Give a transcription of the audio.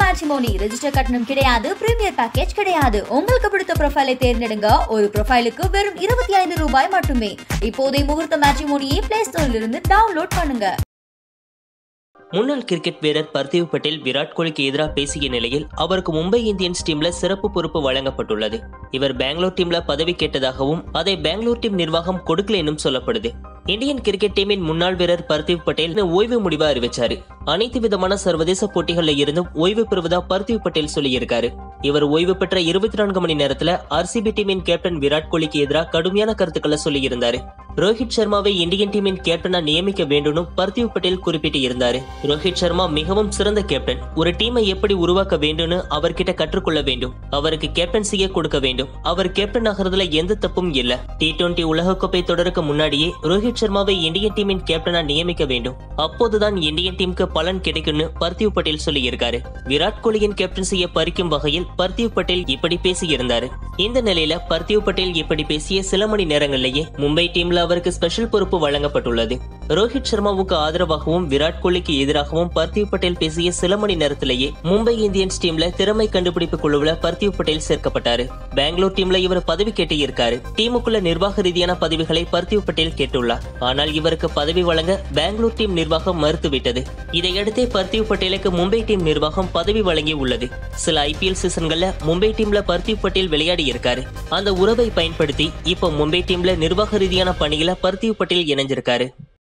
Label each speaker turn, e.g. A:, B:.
A: matrimony register கட்டணம் கிடையாது premier package கிடையாது உங்களுக்கு பிடித்த ப்ரொஃபைலை தேர்ந்தெடுங்க ஒரு ப்ரொஃபைலுக்கு வெறும் இருபத்தி ஐந்து ரூபாய் மட்டுமே இப்போதே முகூர்த்த மேட்ரிமோனியை பிளே ஸ்டோரில் இருந்து டவுன்லோட் பண்ணுங்க
B: முன்னாள் கிரிக்கெட் வீரர் பர்தீவ் பட்டேல் விராட் கோலிக்கு எதிராக பேசிய நிலையில் அவருக்கு மும்பை இந்தியன்ஸ் டீம்ல சிறப்பு பொறுப்பு வழங்கப்பட்டுள்ளது இவர் பெங்களூர் டீம்ல பதவி கேட்டதாகவும் அதை பெங்களூர் டீம் நிர்வாகம் கொடுக்கல என்றும் சொல்லப்படுது இந்தியன் கிரிக்கெட் டீமின் முன்னாள் வீரர் பர்தீவ் பட்டேல் ஓய்வு முடிவை அறிவிச்சாரு அனைத்து விதமான சர்வதேச போட்டிகள்ல இருந்தும் ஓய்வு பெறுவதா பர்தீவ் பட்டேல் சொல்லியிருக்காரு இவர் ஓய்வு பெற்ற இருபத்தி நான்கு மணி நேரத்துல ஆர்சிபி டீமின் கேப்டன் விராட் கோலிக்கு எதிராக கடுமையான கருத்துக்களை சொல்லியிருந்தாரு ரோஹித் சர்மாவை இந்தியன் டீமின் கேப்டனா நியமிக்க வேண்டும்னு பர்தீவ் பட்டேல் குறிப்பிட்டு இருந்தாரு ரோஹித் சர்மா மிகவும் சிறந்த கேப்டன் ஒரு டீமை எப்படி உருவாக்க வேண்டும்னு அவர்கிட்ட கற்றுக்கொள்ள வேண்டும் அவருக்கு கேப்டன்சியை கொடுக்க வேண்டும் அவர் கேப்டன் ஆகிறதுல எந்த தப்பும் இல்ல டி டுவெண்டி உலகக்கோப்பை தொடருக்கு முன்னாடியே ரோஹித் சர்மாவை இந்தியன் டீமின் கேப்டனா நியமிக்க வேண்டும் அப்போதுதான் இந்தியன் டீமுக்கு பலன் கிடைக்கும்னு பர்தீவ் பட்டேல் சொல்லியிருக்காரு விராட் கோலியின் கேப்டன்சியை பறிக்கும் வகையில் பர்தீவ் பட்டேல் இப்படி பேசியிருந்தாரு இந்த நிலையில பர்தீவ் பட்டேல் இப்படி பேசிய சில மணி நேரங்களிலேயே மும்பை டீம்ல அவருக்கு ஸ்பெஷல் பொறுப்பு வழங்கப்பட்டுள்ளது ரோஹித் சர்மாவுக்கு ஆதரவாகவும் விராட் கோலிக்கு எதிராகவும் பர்தீவ் பட்டேல் பேசிய சில மணி நேரத்திலேயே மும்பை இந்தியன்ஸ் டீம்ல திறமை கண்டுபிடிப்பு குழுவுல பர்தீவ் பட்டேல் சேர்க்கப்பட்டாரு பெங்களூர் டீம்ல இவர் பதவி கேட்டு இருக்காரு டீமுக்குள்ள நிர்வாக ரீதியான பதவிகளை பர்தீவ் பட்டேல் கேட்டுள்ளார் ஆனால் இவருக்கு பதவி வழங்க பெங்களூர் டீம் நிர்வாகம் மறுத்துவிட்டது இதையடுத்தே பர்தீவ் பட்டேலுக்கு மும்பை டீம் நிர்வாகம் பதவி வழங்கி உள்ளது சில ஐபிஎல் சீசன்கள்ல மும்பை டீம்ல பர்தீவ் பட்டேல் விளையாடி இருக்காரு அந்த உறவை பயன்படுத்தி இப்போ மும்பை டீம்ல நிர்வாக ரீதியான பணியில பர்தீவ் பட்டேல் இணைஞ்சிருக்காரு